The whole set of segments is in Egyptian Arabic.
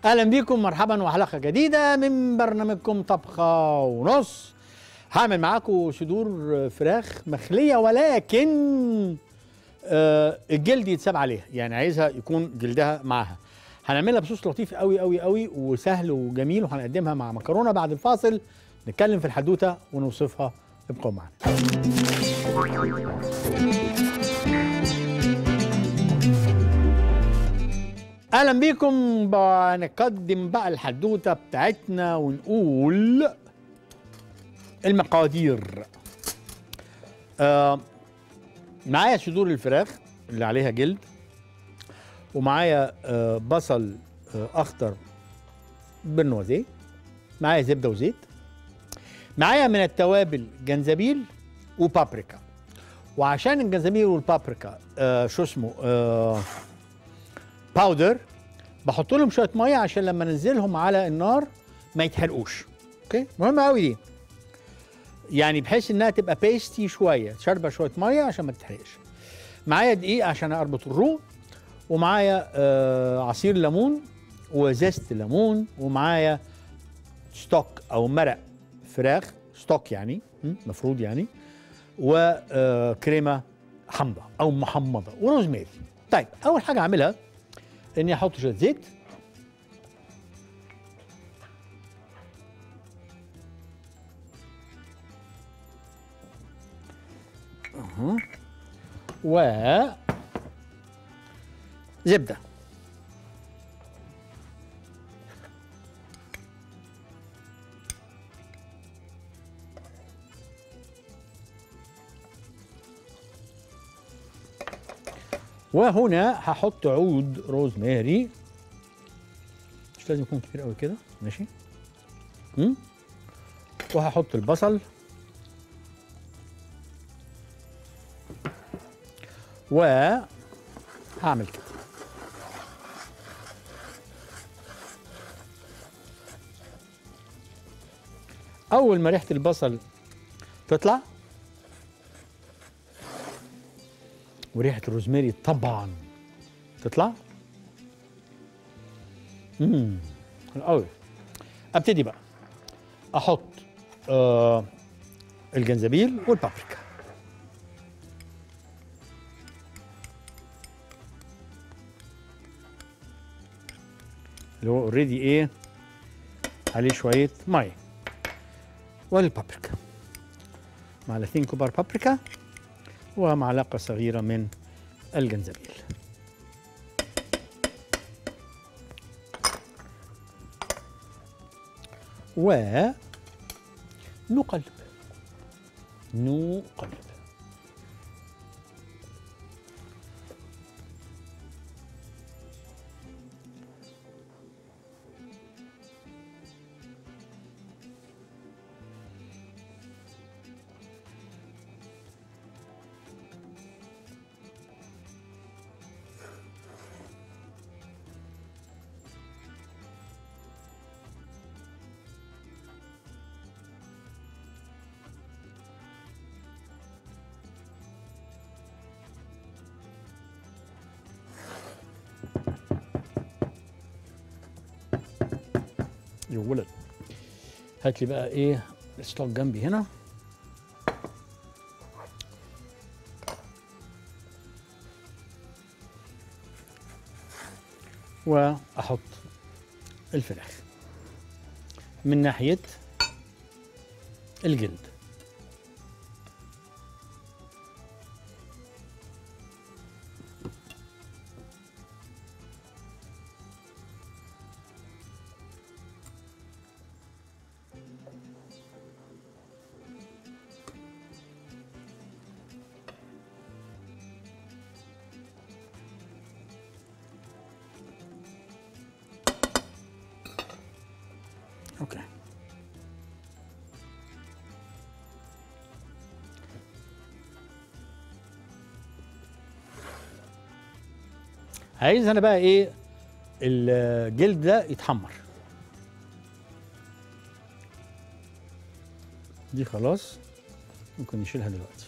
اهلا بيكم مرحبا وحلقه جديده من برنامجكم طبخه ونص هعمل معاكم صدور فراخ مخليه ولكن آه الجلد يتساب عليها يعني عايزها يكون جلدها معاها هنعملها بصوص لطيف قوي قوي قوي وسهل وجميل وهنقدمها مع مكرونه بعد الفاصل نتكلم في الحدوته ونوصفها ابقوا معانا اهلا بيكم بنقدم بقى الحدوته بتاعتنا ونقول المقادير آه معايا صدور الفراخ اللي عليها جلد ومعايا آه بصل آه اخضر بالنوزيه معايا زبده وزيت معايا من التوابل جنزبيل وبابريكا وعشان الجنزبيل والبابريكا آه شو اسمه آه باودر بحط لهم شويه ميه عشان لما انزلهم على النار ما يتحرقوش اوكي مهمه قوي دي يعني بحيث انها تبقى بيستي شويه شاربه شويه ميه عشان ما تتحرقش معايا دقيق عشان اربط الروق ومعايا آه عصير ليمون وزيست ليمون ومعايا ستوك او مرق فراخ ستوك يعني مفروض يعني وكريمه حامضه او محمضه وروزماري طيب اول حاجه اعملها اني احط شويه زيت أه. و زبده وهنا هحط عود روزماري مش لازم يكون كبير قوي كده ماشي مم؟ وهحط البصل وهعمل كده اول ما ريحه البصل تطلع وريحه الروزماري طبعا تطلع امم الاول ابتدي بقى احط آه الجنزبيل والبابريكا اللي هو اوريدي ايه عليه شويه ميه والبابريكا معلقتين كبار بابريكا ومعلقة صغيرة من الجنزبيل ونقلب نقلب يا ولد هات لي بقى ايه الستوك جنبي هنا واحط الفراخ من ناحيه الجلد اوكي عايز انا بقى ايه الجلد ده يتحمر دي خلاص ممكن نشيلها دلوقتي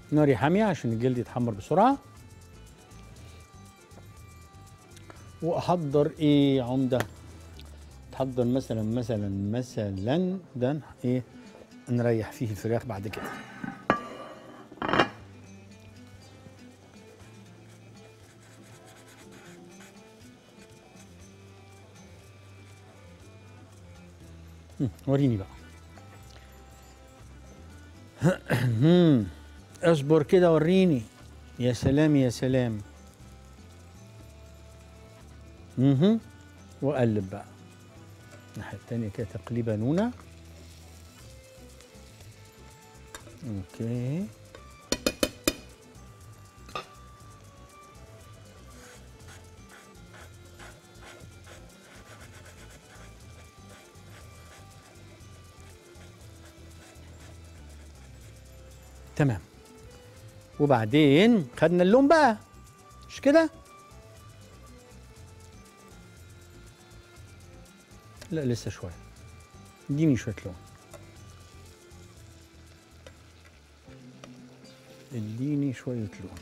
ناري حاميه عشان الجلد يتحمر بسرعه واحضر ايه عمده تحضر مثلا مثلا مثلا ده ايه نريح فيه الفراخ بعد كده هم، وريني بقى هم، اصبر كده وريني يا سلام يا سلام اها وقلب بقى الناحية التانية كده تقليبة نونة اوكي تمام وبعدين خدنا اللون بقى مش كده لا لسه شويه اديني شويه لون اديني شويه لون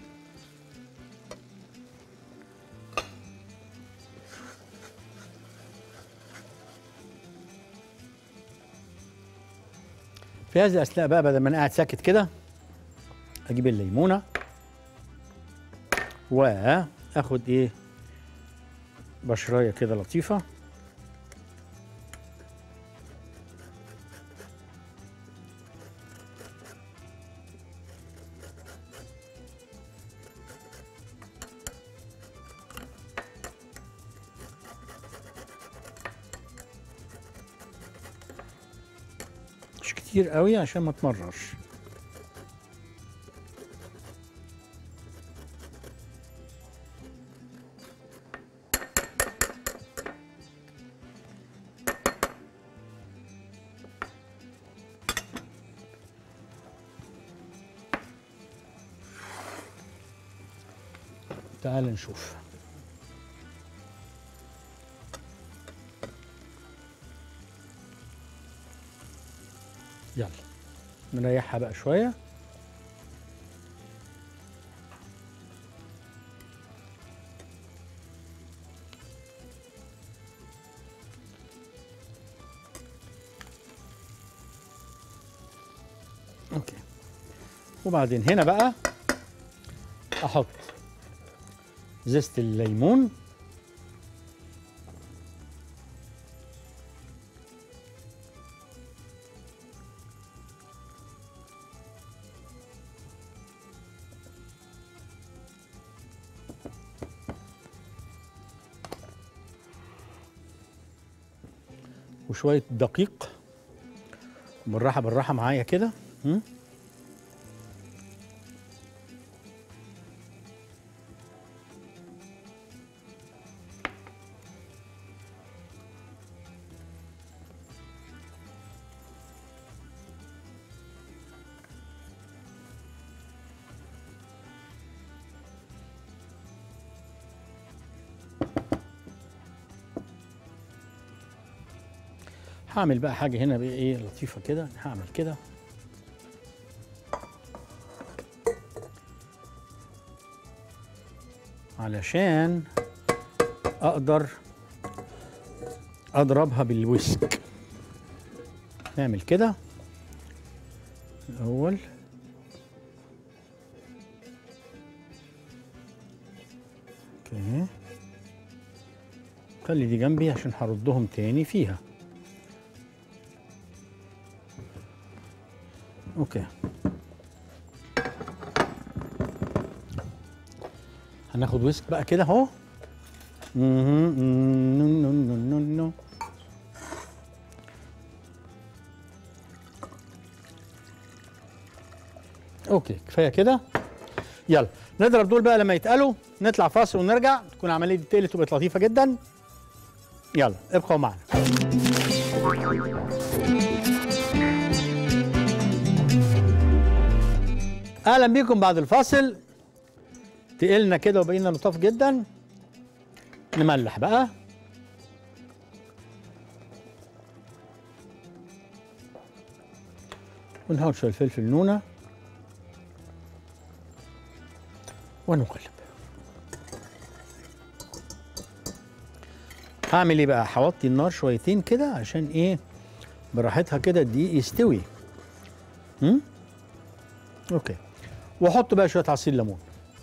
في هذه الاثناء بقى بدل ما انا قاعد ساكت كده اجيب الليمونه واخد ايه بشرايه كده لطيفه مش كتير قوي عشان ما تمررش تعال نشوف يلا نريحها بقى شوية اوكي وبعدين هنا بقى احط زيت الليمون وشوية دقيق بالراحة بالراحة معايا كده م? هعمل بقى حاجة هنا بقى ايه لطيفة كده هعمل كده علشان اقدر اضربها بالويسك نعمل كده الاول اوكي خلي دي جنبي عشان هردهم تاني فيها اوكي هناخد ويسك بقى كده اهو مهم. نو نو نو نو نو. اوكي كفايه كده يلا نضرب دول بقى لما يتقلوا نطلع فاصل ونرجع تكون العمليه دي تقلت وبقت لطيفه جدا يلا ابقوا معنا اهلا بيكم بعد الفاصل تقلنا كده وبقينا لطاف جدا نملح بقى ونحط شويه فلفل نونه ونقلب هعمل ايه بقى هوطي النار شويتين كده عشان ايه براحتها كده الدقيق يستوي هم؟ اوكي واحط بقى شويه عصير ليمون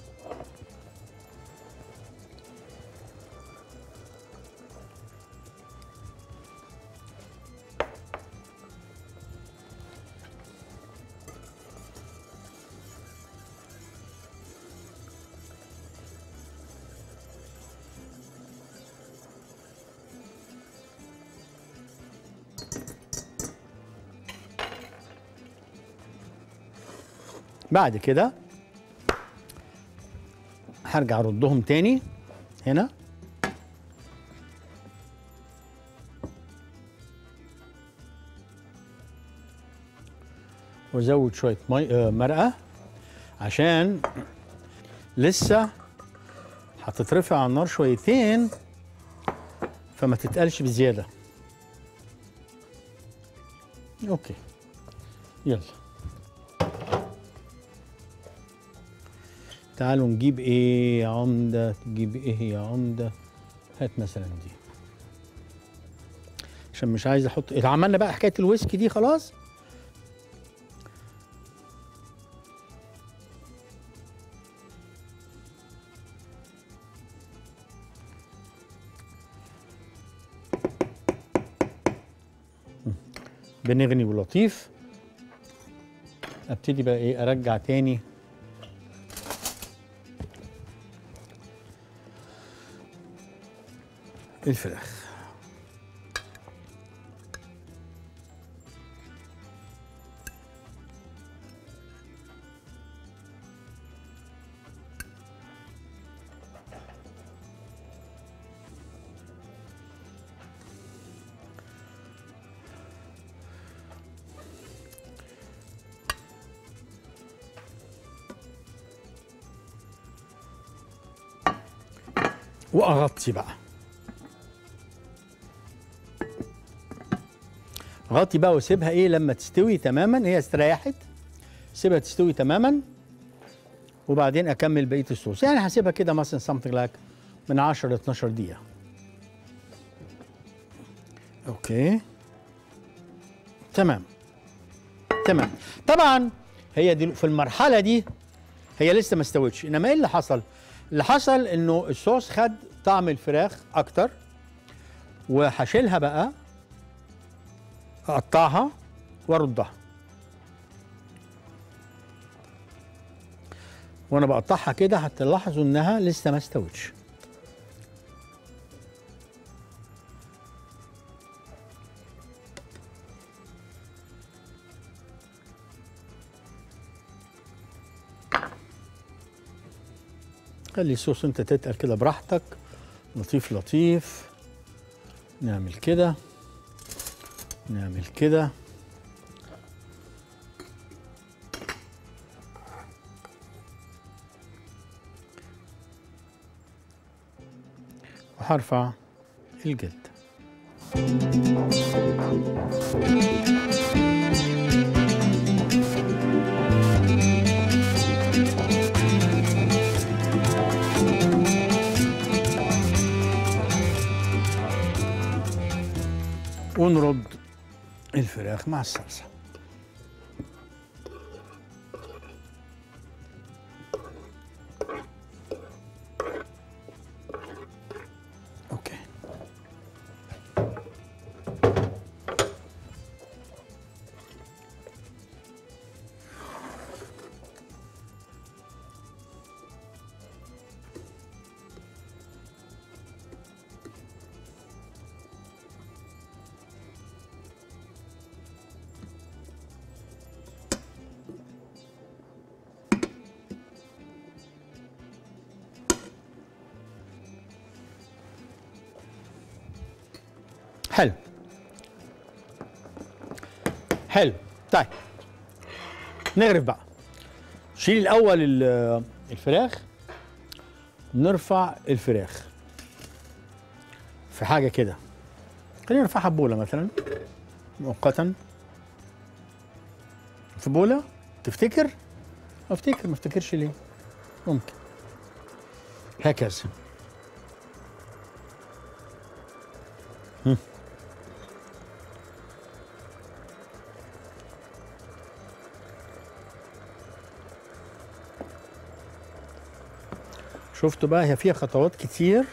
بعد كده هرجع اردهم تاني هنا وازود شويه مي آه مرقه عشان لسه هتترفع على النار شويتين فما تتقلش بزياده اوكي يلا تعالوا نجيب ايه يا عمده تجيب ايه يا عمده هات مثلا دي عشان مش عايز احط إذا عملنا بقى حكايه الويسكي دي خلاص بنغني ولطيف ابتدي بقى ايه ارجع تاني الفراخ واغطي بقى غطي بقى وسيبها ايه لما تستوي تماما هي استريحت سيبها تستوي تماما وبعدين اكمل بقيه الصوص يعني هسيبها كده مثلا something like من 10 ل 12 دقيقه اوكي تمام تمام طبعا هي دي في المرحله دي هي لسه ما استوتش انما ايه اللي حصل اللي حصل انه الصوص خد طعم الفراخ اكتر وهشيلها بقى اقطعها واردها وانا بقطعها كده هتلاحظوا انها لسه ما استوتش خلي الصوص انت تتقل كده براحتك لطيف لطيف نعمل كده نعمل كده وهرفع الجلد ونرد الفراخ مع الصلصة اوكي حلو حلو طيب نغرف بقى شيل الاول ال- الفراخ نرفع الفراخ في حاجه كده خلينا نرفعها ببوله مثلا مؤقتا في بوله تفتكر افتكر ما افتكرش ليه ممكن هكذا هم. شفتوا بقى هي فيها خطوات كتير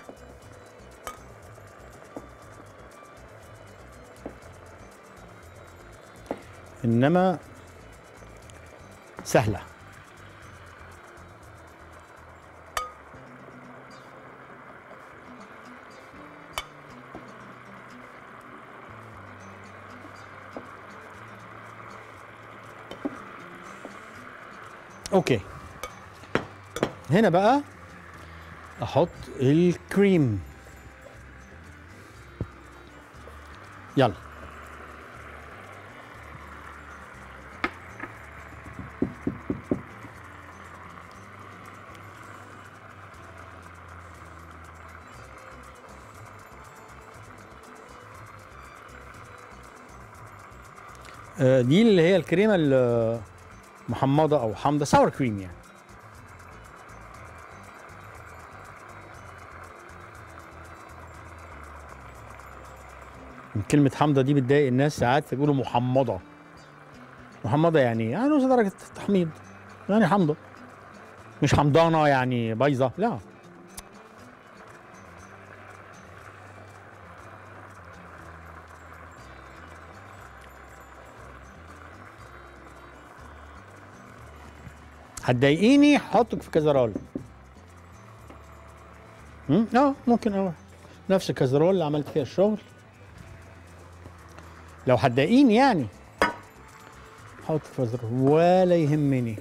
انما سهله اوكي هنا بقى احط الكريم يلا آه، دي اللي هي الكريمه المحمضه او حامضه ساور كريم يعني كلمة حامضة دي بتضايق الناس ساعات فيقولوا محمضة محمضة يعني إيه؟ يعني نص درجة تحميض يعني حامضة مش حمضانة يعني بايظة لا هتضايقيني حطك في كازرول أمم، اه ممكن اه نفس الكازرول اللي عملت فيها الشغل لو هتضايقيني يعني حط في كازرول ولا يهمني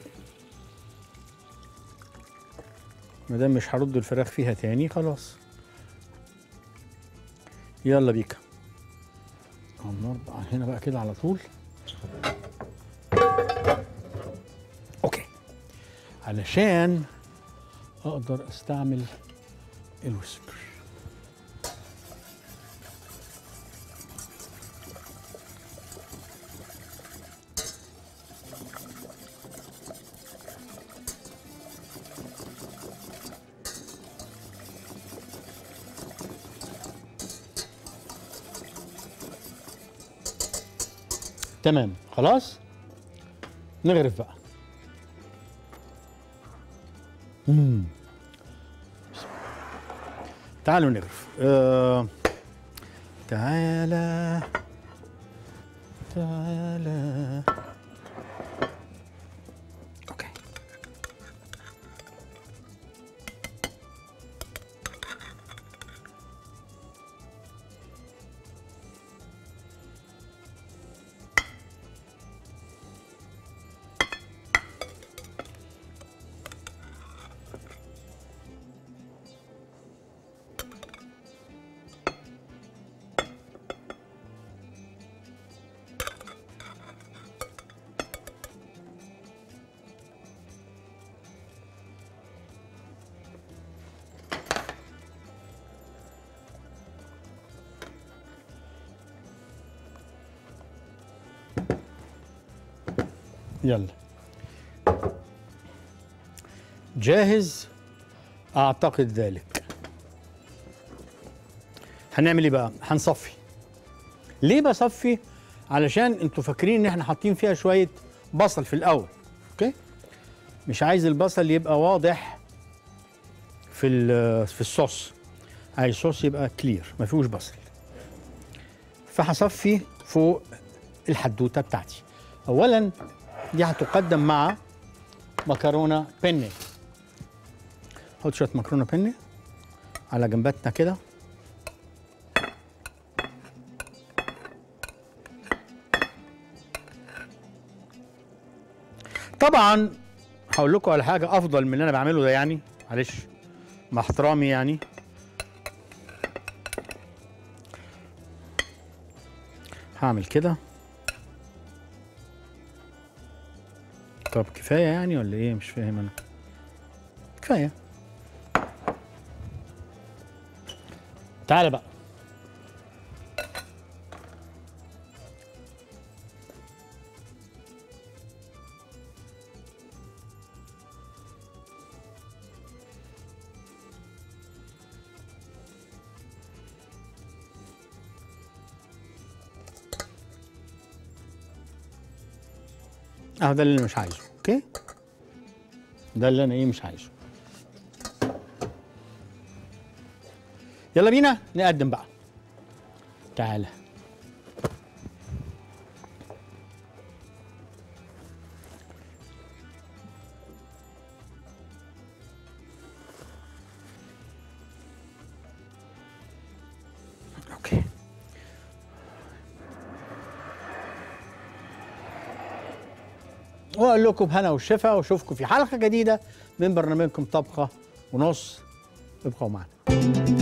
ما دام مش هرد الفراخ فيها تاني خلاص يلا بيك على النار بقى هنا بقى كده على طول اوكي علشان اقدر استعمل الويسكر تمام خلاص نغرف بقى مم. تعالوا نغرف آه. تعالى تعالى اوكي يلا جاهز اعتقد ذلك هنعمل ايه بقى هنصفي ليه بصفي علشان انتوا فاكرين ان احنا حاطين فيها شويه بصل في الاول اوكي مش عايز البصل يبقى واضح في ال- في الصوص عايز الصوص يبقى كلير ما فيهوش بصل فهصفي فوق الحدوته بتاعتي اولا دي هتقدم مع مكرونه بيني حط شويه مكرونه بيني على جنباتنا كده طبعا هقول لكم على حاجه افضل من اللي انا بعمله ده يعني معلش مع احترامي يعني هعمل كده طب كفايه يعني ولا ايه مش فاهم انا كفايه تعالى بقى اه ده اللي انا مش عايزه اوكي ده اللي انا ايه مش عايزه يلا بينا نقدم بقى تعالى اوكي واقول لكم هنا والشفا واشوفكم في حلقه جديده من برنامجكم طبخه ونص ابقوا معنا